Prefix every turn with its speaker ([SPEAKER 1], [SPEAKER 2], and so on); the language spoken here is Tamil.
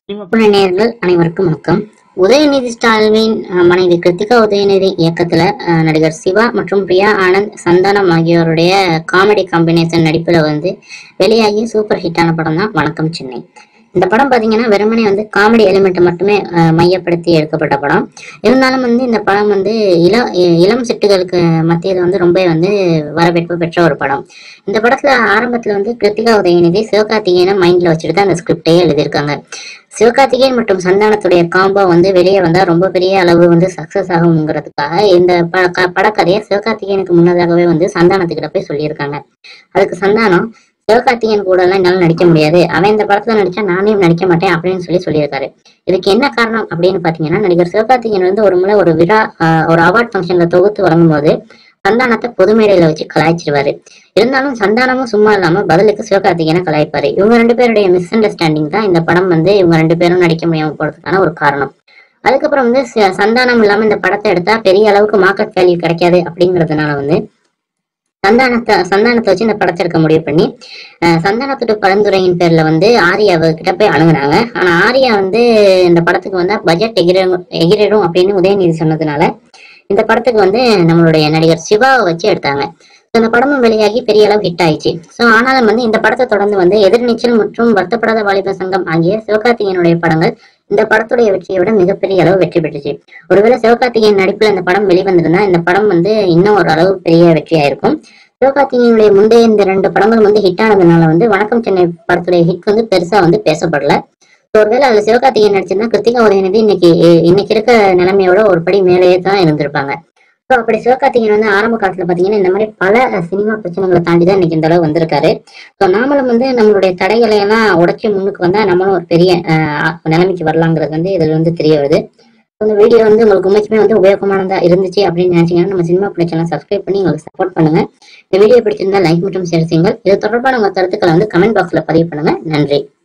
[SPEAKER 1] சிவப்புல நேயர்கள் அனைவருக்கும் வணக்கம் உதயநிதி ஸ்டாலின் அஹ், மனைவி கிருத்திகா உதயநிதி இயக்கத்துல அஹ், நடிகர் சிவா மற்றும் பிரியா ஆனந்த் சந்தானம் ஆகியோருடைய காமெடி காம்பினேஷன் நடிப்புல வந்து வெளியாகி சூப்பர் ஹிட்டான படம் தான் வணக்கம் சென்னை இந்த படம் பாத்தீங்கன்னா வெறுமனே வந்து காமெடி எலிமெண்ட் மட்டுமே அஹ், மையப்படுத்தி எடுக்கப்பட்ட படம் இருந்தாலும் வந்து இந்த படம் வந்து இளம் இ- இளம் சிட்டுகளுக்கு மத்தியில் வந்து ரொம்ப வந்து வரவேற்பு பெற்ற ஒரு படம் இந்த படத்துல ஆரம்பத்துல வந்து கிருத்திகா உதயநிதி சிவகார்த்திகேயனை மைண்ட்ல வச்சுட்டு தான் அந்த ஸ்கிரிப்டையே எழுதியிருக்காங்க சிவகார்த்திகேயன் மற்றும் சந்தானத்துடைய காம்போ வந்து வெளியே வந்தா ரொம்ப பெரிய அளவு வந்து சக்சஸ் ஆகுங்கிறதுக்காக இந்த ப- க- படக்கதையை சிவகார்த்திகேயனுக்கு முன்னதாகவே வந்து சந்தானத்துக்கிட்ட போய் சொல்லியிருக்காங்க அதுக்கு சந்தானம் சிவகார்த்திகேயன் கூட எல்லாம் என்னால நடிக்க முடியாது அவன் இந்த படத்துல நடிச்சா நானே நடிக்க மாட்டேன் அப்படின்னு சொல்லி சொல்லியிருக்காரு இதுக்கு என்ன காரணம் அப்படின்னு பாத்தீங்கன்னா நடிகர் சிவகார்த்திகேயன் வந்து ஒரு முறை ஒரு விழா ஆஹ், ஒரு அவார்ட் ஃபங்க்ஷன்ல தொகுத்து வழங்கும் போது சந்தானத்தை பொது மேடையில வச்சு கலாய்ச்சிருவாரு இருந்தாலும் சந்தானமும் சும்மா இல்லாம பதிலுக்கு சிவகார்த்திகேயனை கலாய்ப்பாரு இவங்க ரெண்டு பேருடைய மிஸ் அண்டர்ஸ்டாண்டிங் தான் இந்த படம் வந்து இவங்க ரெண்டு பேரும் நடிக்க முடியாம போறதுக்கான ஒரு காரணம் அதுக்கப்புறம் வந்து ச- சந்தானம் இல்லாம இந்த படத்தை எடுத்தா பெரிய அளவுக்கு மார்க்கெட் வேல்யூ கிடைக்காது அப்படிங்கறதுனால வந்து சந்தானத்தை சந்தானத்தை வச்சு இந்த படத்தை எடுக்க முடிவு பண்ணி அஹ், சந்தானத்தோட பரிந்துரையின் பேர்ல வந்து ஆரியா கிட்ட போய் அணுகுனாங்க ஆனா ஆரியா வந்து இந்த படத்துக்கு வந்து பட்ஜெட் எகிரும் எகிரிடும் அப்படின்னு உதயநிதி சொன்னதுனால இந்த படத்துக்கு வந்து நம்மளுடைய நடிகர் சிவாவை வச்சு எடுத்தாங்க So, இந்த படமும் வெளியாகி பெரிய அளவு ஹிட் ஆயிடுச்சு ஸோ ஆனாலும் வந்து இந்த படத்தை தொடர்ந்து வந்து எதிர்நீச்சல் மற்றும் வருத்தப்படாத வாலிப சங்கம் ஆகிய சிவகார்த்திகேயனுடைய படங்கள் இந்த படத்துடைய வெற்றியை விட மிகப்பெரிய அளவு வெற்றி பெற்றுச்சு ஒருவேளை சிவகார்த்திகேயன் நடிப்புல இந்த படம் வெளிவந்திருந்தா இந்த படம் வந்து இன்னும் ஒரு அளவு பெரிய வெற்றியா இருக்கும் சிவகார்த்திகேயனுடைய முந்தைய இந்த ரெண்டு படங்கள் வந்து ஹிட் ஆனதுனால வந்து வணக்கம் சென்னை படத்துடைய ஹிட் வந்து பெருசா வந்து பேசப்படல So, ஒருவேளை அதுல சிவகார்த்திகேயன் நடிச்சிருந்தா கிருத்திகா உதயநிதி இன்னைக்கு இன்னைக்கு இருக்க நிலைமையோட ஒரு படி மேலேயே தான் இருந்திருப்பாங்க ஸோ அப்படி சிவகார்த்திகேயன் வந்து ஆரம்ப காலத்துல பாத்தீங்கன்னா இந்த மாதிரி பல சினிமா பிரச்சனைகளை தாண்டி தான் இன்னைக்கு இந்த அளவு வந்திருக்காரு ஸோ நாமளும் வந்து நம்மளுடைய தடைகளை எல்லாம் உடைச்சி முன்னுக்கு வந்தா நம்மளும் ஒரு பெரிய அஹ், நிலைமைக்கு வரலாங்கிறது வந்து இதுல வந்து தெரிய வருது So, இந்த வீடியோ வந்து உங்களுக்கு உண்மைக்குமே வந்து உபயோகமானதா இருந்துச்சு அப்படின்னு நினைச்சீங்கன்னா நம்ம சினிமா பிடிச்சலாம் சப்ஸ்கிரைப் பண்ணி உங்களுக்கு சப்போர்ட் பண்ணுங்க இந்த வீடியோ பிடிச்சிருந்தா லைக் மற்றும் ஷேர் செய்யுங்கள் இது தொடர்பான உங்க கருத்துக்களை வந்து கமெண்ட் பாக்ஸ்ல பதிவு பண்ணுங்க நன்றி